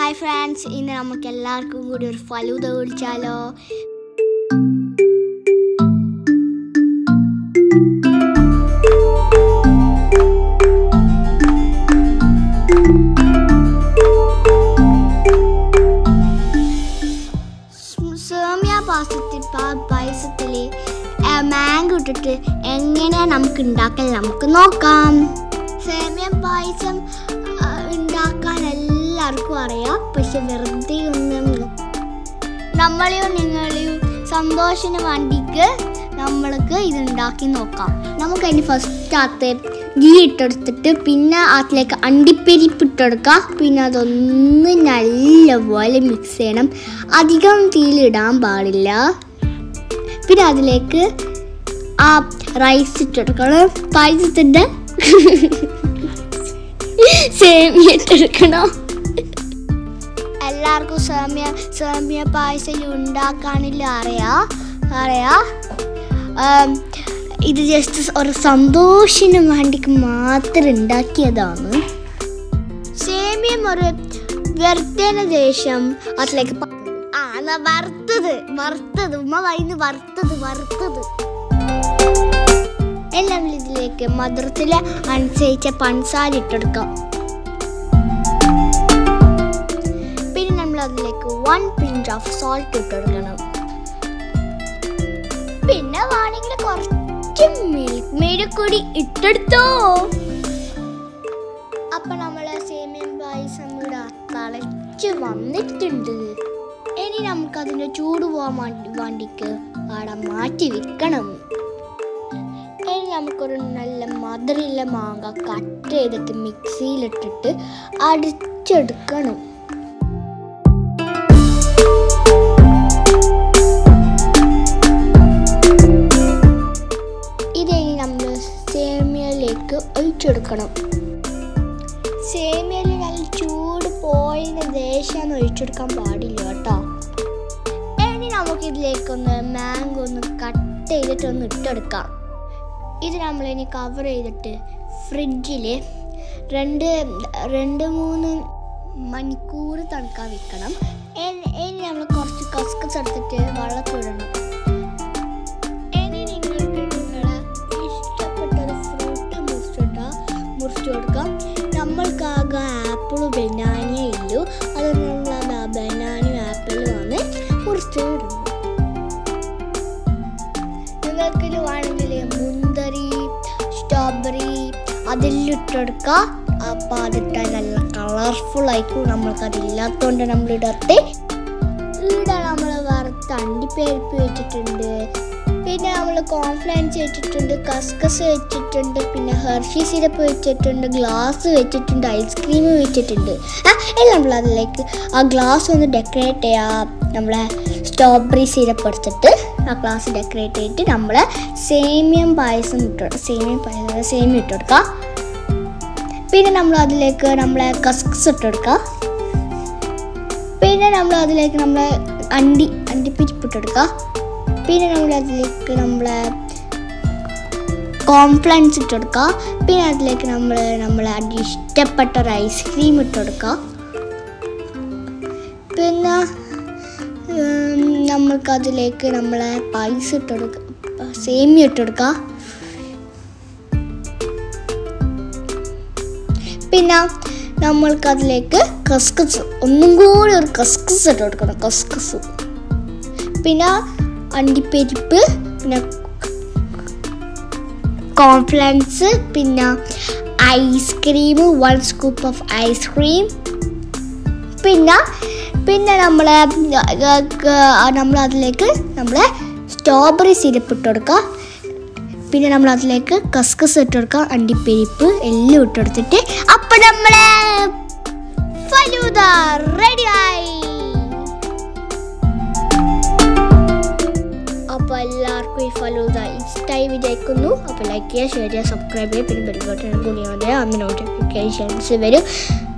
hi friends ഇന്ന് നമുക്ക് എല്ലാവർക്കും കൂടി ഒരു ഫലൂദ കുടിച്ചാലോ സേമിയ പാസത്തിൽ പായസത്തിൽ മാങ്കോ ഇട്ടിട്ട് എങ്ങനെയാ നമുക്ക് ഉണ്ടാക്കാൻ നമുക്ക് നോക്കാം സേമിയ പായസം ആ, ഉണ്ടാക്കാൻ എല്ലാവർക്കും അറിയാം പക്ഷെ വെറുതെ ഒന്നും നമ്മളെയും നിങ്ങളെയും സന്തോഷത്തിന് വേണ്ടിക്ക് നമ്മൾക്ക് ഇത് ഉണ്ടാക്കി നോക്കാം നമുക്ക് അതിന് ഫസ്റ്റ് അകത്ത് ഗീ ഇട്ടെടുത്തിട്ട് പിന്നെ അതിലേക്ക് അണ്ടിപ്പരിപ്പ് ഇട്ടെടുക്കുക പിന്നെ അതൊന്ന് നല്ലപോലെ മിക്സ് ചെയ്യണം അധികം തീയിലിടാൻ പാടില്ല പിന്നെ അതിലേക്ക് ആ റൈസ് ഇട്ടെടുക്കണം പായസത്തിൻ്റെ സേമിയ ഇട്ടെടുക്കണം എല്ലാവർക്കും സേമിയ സേമിയ പായസം ഉണ്ടാക്കാനില്ല അറിയാ അറിയാ ആം, ഇത് ജസ്റ്റ് ഒരു സന്തോഷത്തിന് വേണ്ടിക്ക് മാത്രം ഉണ്ടാക്കിയതാണ് സേമിയം ഒരു വെറുത്തതിന് ശേഷം അതിലേക്ക് പ- ആ എന്നാ വറുത്തത് വറുത്തത് ഉമ്മ വൈന്ന് വറുത്തത് വറുത്തത് എല്ലാം ഇതിലേക്ക് മധുരത്തിൽ അനുസരിച്ച പഞ്ചസാര ഇട്ടെടുക്കാം പിന്നെ നമ്മൾ അതിലേക്ക് വൺ പിഞ്ച് ഓഫ് സോൾട്ട് ഇട്ടെടുക്കണം പിന്നെ വേണമെങ്കിൽ കുറച്ച് മിൽക്ക് മെയ്ഡ് കൂടി ഇട്ടെടുത്തോ അപ്പൊ നമ്മളെ സേമിയൻ പായസം ഇവിടെ തിളച്ച് വന്നിട്ടുണ്ട് ഇനി നമുക്ക് അതിന്റെ ചൂട് പോകാൻ വേണ്ടി വേണ്ടിക്ക് അവിടെ മാറ്റി വെക്കണം ഇനി നമുക്കൊരു നല്ല മധുരമുള്ള മാങ്ങ കട്ട് ചെയ്തിട്ട് മിക്സിയിലിട്ടിട്ട് അടിച്ചെടുക്കണം ഇതിനി നമ്മൾ സേമിയയിലേക്ക് ഒഴിച്ചെടുക്കണം സേമിയയിൽ നല്ല ചൂട് പോയതിന് ദേശം ഒഴിച്ചെടുക്കാൻ പാടില്ല കേട്ടോ ഇനി നമുക്കിതിലേക്കൊന്ന് മാംഗോ ഒന്ന് കട്ട് ചെയ്തിട്ട് ഒന്ന് ഇട്ടെടുക്കാം ഇത് നമ്മളിനി കവർ ചെയ്തിട്ട് ഫ്രിഡ്ജിൽ രണ്ട് രണ്ട് മൂന്ന് മണിക്കൂർ തണുക്കാൻ വെക്കണം ഇനി ഇനി നമ്മൾ കുറച്ച് കസ്കസ് എടുത്തിട്ട് വെള്ളത്തിടണം ഇനി നിങ്ങൾക്ക് നിങ്ങളെ ഇഷ്ടപ്പെട്ട ഒരു ഫ്രൂട്ട് മുറിച്ചിട്ടാ മുറിച്ചു കൊടുക്കാം നമ്മൾക്കാകെ ആപ്പിളും ബനാനയേ ഇല്ലു അത് നമ്മൾ ആ ബനാനയും ആപ്പിളും ആണ് മുറിച്ചു ഇടുന്നത് നിങ്ങൾക്ക് ഇത് വേണമെങ്കിൽ മുന്തിരി സ്ട്രോബെറി അതെല്ലാം ഇട്ടെടുക്കുക അപ്പോൾ അതിട്ടാൽ നല്ല കളർഫുൾ ആയിരിക്കും നമ്മൾക്ക് അതില്ലാത്തതുകൊണ്ട് നമ്മൾ ഇടത്തെ ഇവിടെ നമ്മൾ വറുത്ത അണ്ടിപ്പരിപ്പ് വെച്ചിട്ടുണ്ട് പിന്നെ നമ്മൾ കോൺഫ്ലൻസ് വെച്ചിട്ടുണ്ട് കസ്കസ് വെച്ചിട്ടുണ്ട് പിന്നെ ഹെർഷി സിറപ്പ് വെച്ചിട്ടുണ്ട് ഗ്ലാസ് വെച്ചിട്ടുണ്ട് ഐസ്ക്രീം വെച്ചിട്ടുണ്ട് ആ എല്ലാം നമ്മൾ അതിലേക്ക് ആ ഗ്ലാസ് ഒന്ന് ഡെക്കറേറ്റ് ചെയ്യാം നമ്മളെ സ്ട്രോബെറി സിറപ്പ് എടുത്തിട്ട് ആ ഗ്ലാസ് ഡെക്കറേറ്റ് ചെയ്തിട്ട് നമ്മൾ സേമിയം പായസം ഇട്ട് സേമിയം പായസം സേമിയ ഇട്ട് കൊടുക്കുക പിന്നെ നമ്മൾ അതിലേക്ക് നമ്മളെ കസ്കസ് ഇട്ട് കൊടുക്കുക പിന്നെ നമ്മൾ അതിലേക്ക് നമ്മളെ അണ്ടി അണ്ടിപ്പിരിപ്പ് ഇട്ടെടുക്കുക പിന്നെ നമ്മൾ അതിലേക്ക് നമ്മളെ കോംപ്ലൻസ് ഇട്ടെടുക്കുക പിന്നെ അതിലേക്ക് നമ്മൾ നമ്മളെ അടി ഇഷ്ടപ്പെട്ട ഒരു ഐസ്ക്രീം ഇട്ടെടുക്കുക പിന്നെ ഉം, നമ്മൾക്ക് അതിലേക്ക് നമ്മളെ പൈസ ഇട്ടെടുക്കുക സേമിയ ഇട്ടെടുക്കുക പിന്നെ നമ്മൾക്ക് അതിലേക്ക് കസ്കസ് ഒന്നും കൂടി ഒരു കസ്കസ് ഇട്ട് കൊടുക്കണം കസ്കസ് പിന്നെ അണ്ടിപ്പരിപ്പ് പിന്നെ കോൺഫ്ലൻസ് പിന്നെ ice cream one scoop of ice cream പിന്നെ പിന്നെ നമ്മൾ നമ്മൾ അതിലേക്ക് നമ്മൾ സ്ട്രോബെറി സിരപ്പ് ഇട്ട് കൊടുക്കുക പിന്നെ നമ്മൾ അതിലേക്ക് കസ്കസ് ഇട്ട് കൊടുക്കുക അണ്ടിപ്പരിപ്പ് എല്ലാം ഇട്ട് കൊടുത്തിട്ട് അപ്പം നമ്മളെ ഫലൂദ റെഡിയായി അപ്പോൾ എല്ലാവർക്കും ഈ ഫലൂദ ഇഷ്ടമായി വിചാരിക്കുന്നു അപ്പോൾ ലൈക്ക് ചെയ്യുക ഷെയർ ചെയ്യുക സബ്സ്ക്രൈബ് ചെയ്യുക പിന്നെ ബെൽ ബട്ടൺ കൂടി വന്നാൽ അന്ന് നോട്ടിഫിക്കേഷൻസ് വരും